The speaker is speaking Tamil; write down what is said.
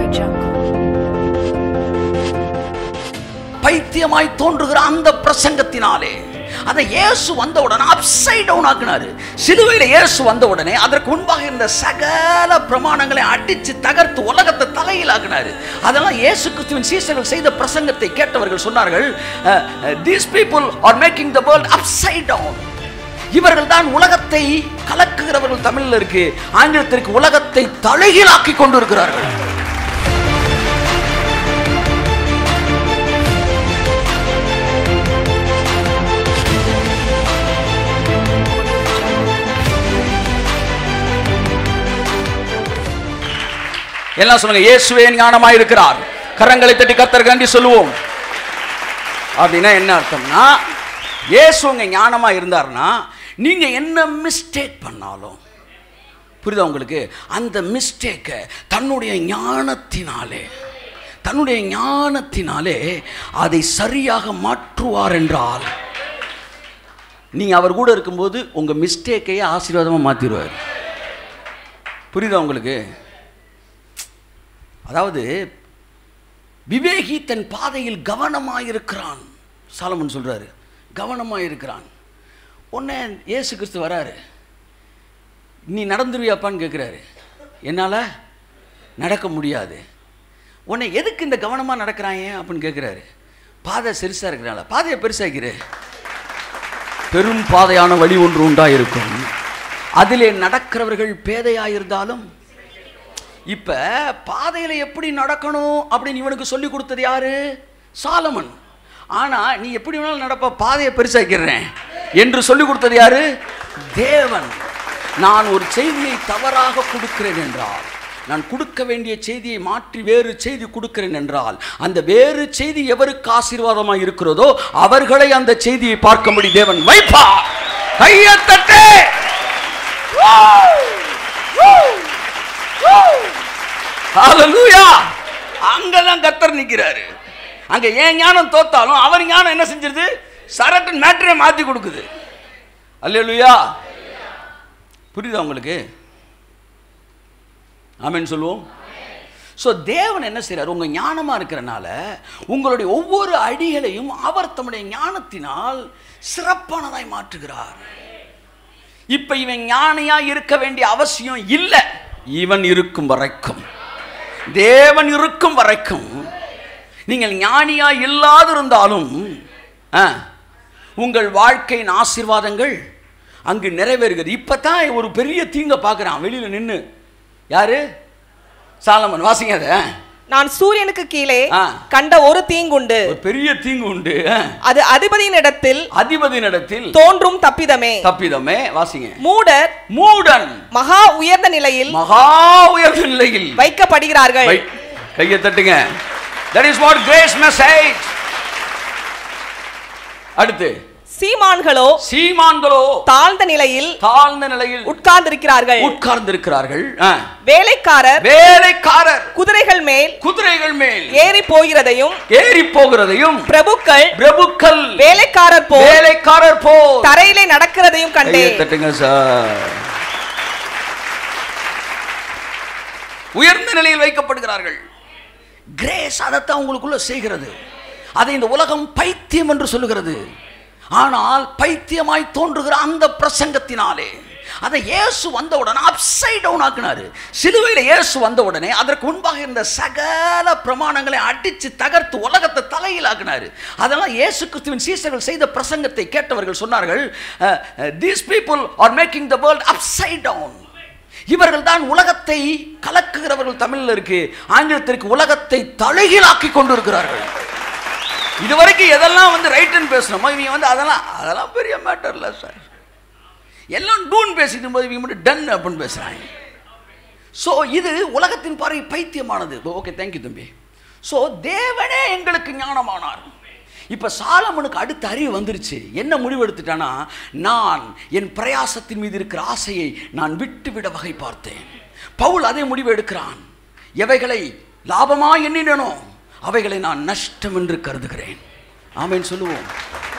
பைத்தியமாய் தோன்றுகிற அந்த பிரசங்கத்தினாலே அதை இயேசு வந்தவுடனே அப்சைட் டவுன் ஆக்கினாரு சிலுவையில் இயேசு வந்த உடனே அதற்கு முன்பாக இருந்த சகல பிரமாணங்களை அடிச்சு தகர்த்து உலகத்தை தலையில் ஆக்கினாரு அதெல்லாம் இயேசு கிறிஸ்துவின் சீசர்கள் செய்த பிரசங்கத்தை கேட்டவர்கள் சொன்னார்கள் these people are making the world upside down இவர்கள் தான் உலகத்தை கலக்குகிறவர்கள் தமிழில் இருக்கு ஆங்கிலத்திற்கு உலகத்தை தலைகீழாக்கி கொண்டிருக்கிறார்கள் எல்லாம் சொல்லுங்க இயேசுவே ஞானமாய் இருக்கிறார் கரங்களை தட்டி கர்த்தருக்கு நன்றி சொல்லுவோம் அப்படின்னா என்ன அர்த்தம்னா இயேசு உங்க ஞானமா இருந்தார்னா நீங்க என்ன மிஸ்டேக் பண்ணாலும் புரியுதா உங்களுக்கு அந்த மிஸ்டேக்கை தன்னுடைய ஞானத்தினாலே தன்னுடைய ஞானத்தினாலே அதை சரியாக மாற்றுவார் என்றால் நீங்க அவர் கூட இருக்கும்போது உங்க மிஸ்டேக்கையே ஆசீர்வாதமா மாத்திடுவார் புரியுதா உங்களுக்கு அதாவது விவேகி தன் பாதையில் கவனமாயிருக்கிறான் சாலமன் சொல்றாரு கவனமாயிருக்கிறான் உடனே இயேசு கிறிஸ்து வராரு நீ நடந்துருவியாப்பான்னு கேட்குறாரு என்னால் நடக்க முடியாது உன்னை எதுக்கு இந்த கவனமாக நடக்கிறாங்க அப்படின்னு கேட்குறாரு பாதை சிறுசாக இருக்கிறனால பாதையை பெருசாக்கிரு பெரும் பாதையான வழி ஒன்று உண்டாயிருக்கும் அதிலே நடக்கிறவர்கள் பேதையாயிருந்தாலும் இப்ப பாதையில எப்படி நடக்கணும் அப்படின்னு இவனுக்கு சொல்லி கொடுத்தது யாரு சாலமன் ஆனா நீ எப்படி வேணாலும் நடப்ப பாதையை பெருசாக்கிறேன் என்று சொல்லி கொடுத்தது யாரு தேவன் நான் ஒரு செய்தியை தவறாக கொடுக்கிறேன் என்றால் நான் கொடுக்க வேண்டிய செய்தியை மாற்றி வேறு செய்தி கொடுக்கிறேன் என்றால் அந்த வேறு செய்தி எவருக்கு ஆசீர்வாதமாக இருக்கிறதோ அவர்களை அந்த செய்தியை பார்க்கும்படி தேவன் வைப்பார் கையை தட்டு ஹalleluya அங்கதான் கத்தர் நிக்கிறாரு அங்க ஏன் ஞானம் தோத்தாலும் அவர் ஞானம் என்ன செஞ்சிருது சரட்டன் மேட்டரை மாத்தி கொடுக்குது அல்லேலூயா புரியுதா உங்களுக்கு ஆமென் சொல்லுவோம் ஸோ தேவன் என்ன செய்றார் உங்க ஞானமா இருக்கிறனால உங்களுடைய ஒவ்வொரு அடிகளையும் அவர் தம்முடைய ஞானத்தினால் சிறப்பானதாய் மாற்றுகிறார் இப்ப இவன் ஞானியா இருக்க வேண்டிய அவசியம் இல்லை இவன் இருக்கும் வரைக்கும் தேவன் இருக்கும் வரைக்கும் நீங்கள் ஞானியா இல்லாதிருந்தாலும் ஆ, உங்கள் வாழ்க்கையின் ஆசீர்வாதங்கள் அங்கு நிறைவேறுகிறது இப்பதான் ஒரு பெரிய தீங்க பார்க்குறான் வெளியில நின்று யாரு சாலமன் வாசிங்க அதை நான் சூரியனுக்கு கீழே ஆ. கண்ட ஒரு தீங்குண்டு ஒரு பெரிய தீங்கு உண்டு ஆ. அது அதிபதியின் இடத்தில் அதிபதியினிடத்தில் தோன்றும் தப்பிதமே தப்பிதமே வாசிங்க மூடர் மூடன் மகா உயர்ந்த நிலையில் மகா உயர்ந்த நிலையில் வைக்கப்படுகிறார்கள் வை- கையை தட்டுங்க that is what grace message அடுத்து சீமான்களோ சீமான்களோ தாழ்ந்த நிலையில் தாழ்ந்த நிலையில் உட்கார்ந்திருக்கிறார்கள் உட்கார்ந்திருக்கிறார்கள் ஆ. வேலைக்காரர் வேலைக்காரர் குதிரைகள் மேல் குதிரைகள் மேல் ஏறி போகிறதையும் ஏறி போகிறதையும் பிரபுக்கள் பிரபுக்கள் வேலைக்காரர் போல் வேலைக்காரர் போ தரையிலே நடக்கிறதையும் கையை கண்டேன் தட்டுங்க சார் உயர்ந்த நிலையில் வைக்கப்படுகிறார்கள் கிரேஸ் அதைத்தான் உங்களுக்குள்ள செய்கிறது அதை இந்த உலகம் பைத்தியம் என்று சொல்லுகிறது ஆனால் பைத்தியமாய் தோன்றுகிற அந்த பிரசங்கத்தினாலே அதை இயேசு வந்த உடனே அப்சைட் டவுன் ஆக்கினாரு சிலுவையில் இயேசு வந்த உடனே அதற்கு முன்பாக இருந்த சகல பிரமாணங்களை அடித்து தகர்த்து உலகத்தை தலையில் ஆக்கினாரு அதெல்லாம் இயேசு கிறிஸ்துவின் சீசர்கள் செய்த பிரசங்கத்தை கேட்டவர்கள் சொன்னார்கள் these people are making the world upside down இவர்கள் தான் உலகத்தை கலக்குகிறவர்கள் தமிழில் இருக்கு ஆங்கிலத்திற்கு உலகத்தை தலைகீழாக்கி கொண்டிருக்கிறார்கள் இதுவரைக்கும் எதெல்லாம் வந்து ரைட்டுன்னு பேசணுமோ இவங்க வந்து அதெல்லாம் அதெல்லாம் பெரிய மேட்டர் இல்லை சார் எல்லாம் டூன் பேசிட்டு போது இவங்க மட்டும் டன் அப்படின்னு பேசுகிறாங்க ஸோ இது உலகத்தின் பார்வை பைத்தியமானது ஓகே தேங்க்யூ தம்பி ஸோ தேவனே எங்களுக்கு ஞானமானார் இப்போ சாலமனுக்கு அடுத்த அறிவு வந்துருச்சு என்ன முடிவு எடுத்துட்டானா நான் என் பிரயாசத்தின் மீது இருக்கிற ஆசையை நான் விட்டுவிட வகை பார்த்தேன் பவுல் அதே முடிவு எடுக்கிறான் எவைகளை லாபமா எண்ணினனோ அவைகளை நான் நஷ்டம் என்று கருதுகிறேன் ஆமென் சொல்லுவோம்